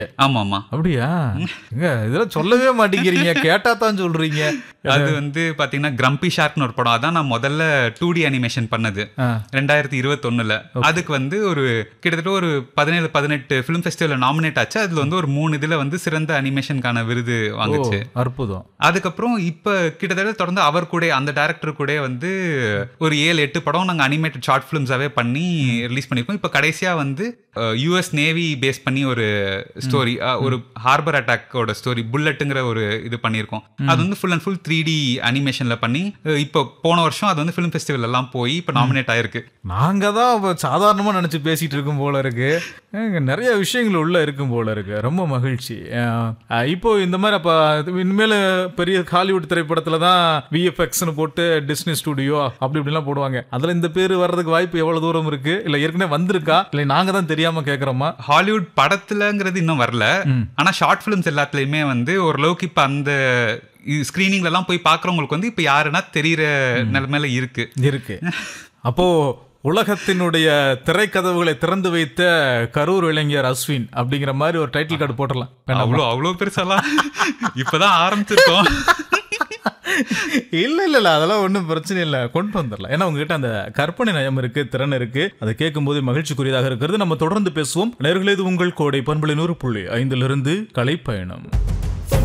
ஆமா ஆமா அப்படியா எங்க இதெல்லாம் சொல்லவே மாட்டேங்கிறீங்க கேட்டா தான் சொல்றீங்க அது வந்து பாத்தீங்கன்னா கிரம்பி ஷார்க்னு ஒரு படம் அதான் நான் முதல்ல டூ டி அனிமேஷன் பண்ணது ஆ. ரெண்டாயிரத்தி இருபத்தொன்னுல அதுக்கு வந்து ஒரு கிட்டத்தட்ட ஒரு பதினேழு பதினெட்டு ஃபிலிம் ஃபெஸ்டிவல்ல நாமினேட் ஆச்சு அதுல வந்து ஒரு மூணு இதுல வந்து சிறந்த அனிமேஷனுக்கான விருது வாங்குச்சு அற்புதம் அதுக்கப்புறம் இப்ப கிட்டத்தட்ட தொடர்ந்து அவர் கூட அந்த டேரக்டர் கூட வந்து ஒரு ஏழு எட்டு படம் நாங்க அனிமேட்டட் ஷார்ட் ஃபிலிம்ஸாவே பண்ணி ரிலீஸ் பண்ணிருக்கோம் இப்ப கடைசியா வந்து யுஎஸ் நேவி பேஸ் பண்ணி ஒரு ஸ்டோரி ஒரு ஹார்பர் அட்டாக்கோட ஸ்டோரி புல்லட்டுங்கிற ஒரு இது பண்ணியிருக்கோம் அது வந்து full and full three D அனிமேஷன்ல பண்ணி அஹ், இப்போ போன வருஷம் அது வந்து ஃபிலிம் ஃபெஸ்டிவல் எல்லாம் போய் இப்போ நாமினேட் ஆயிருக்கு நாங்க தான் இப்ப சாதாரணமா நினைச்சு பேசிட்டு இருக்கும் போல இருக்கு ஏங்க, நிறைய விஷயங்கள் உள்ள இருக்கும் போல இருக்கு ரொம்ப மகிழ்ச்சி அஹ், அஹ், இப்போ இந்த மாதிரி அப்ப இது இனிமேல் பெரிய ஹாலிவுட் திரைப்படத்துல தான் விஎஃப்எக்ஸ்னு போட்டு டிஸ்னி ஸ்டுடியோ அப்படி இப்படிலாம் போடுவாங்க அதுல இந்த பேர் வர்றதுக்கு வாய்ப்பு எவ்வளவு தூரம் இருக்கு இல்ல ஏற்கனவே வந்திருக்கா இல்ல நாங்க தான் தெரியாம கேக்குறோமா ஹாலிவுட் படத்துலங்கிறது இன்னும் வரல ஆனா ஷார்ட் ஃபிலிம்ஸ் எல்லாத்துலயுமே வந்து ஓரளவுக்கு இப்ப அந்த ஸ்கிரீனிங்ல எல்லாம் போய் பாக்குறவங்களுக்கு வந்து இப்ப யாருன்னா தெரியற நிலைமையில இருக்கு இருக்கு அப்போ உலகத்தினுடைய திரைக்கதவுகளை திறந்து வைத்த கரூர் இளைஞர் அஸ்வின் அப்படிங்கிற மாதிரி ஒரு டைட்டில் கார்டு போட்டுடலாம் வேணாமா? அவ்வளோ அவ்வளோ பெருசாலாம் இப்பதான் ஆரம்பிச்சிருக்கோம் இல்ல இல்ல இல்ல அதெல்லாம் ஒன்றும் பிரச்சனை இல்லை கொண்டு வந்துடலாம் ஏன்னா உங்ககிட்ட அந்த கற்பனை நயம் இருக்கு திறன் இருக்கு அதை கேட்கும்போது மகிழ்ச்சிக்குரியதாக இருக்கிறது நம்ம தொடர்ந்து பேசுவோம் நேர்களே இது உங்கள் கோடை பண்புலை நூறு புள்ளி ஐந்திலிருந்து கலைப்பயணம்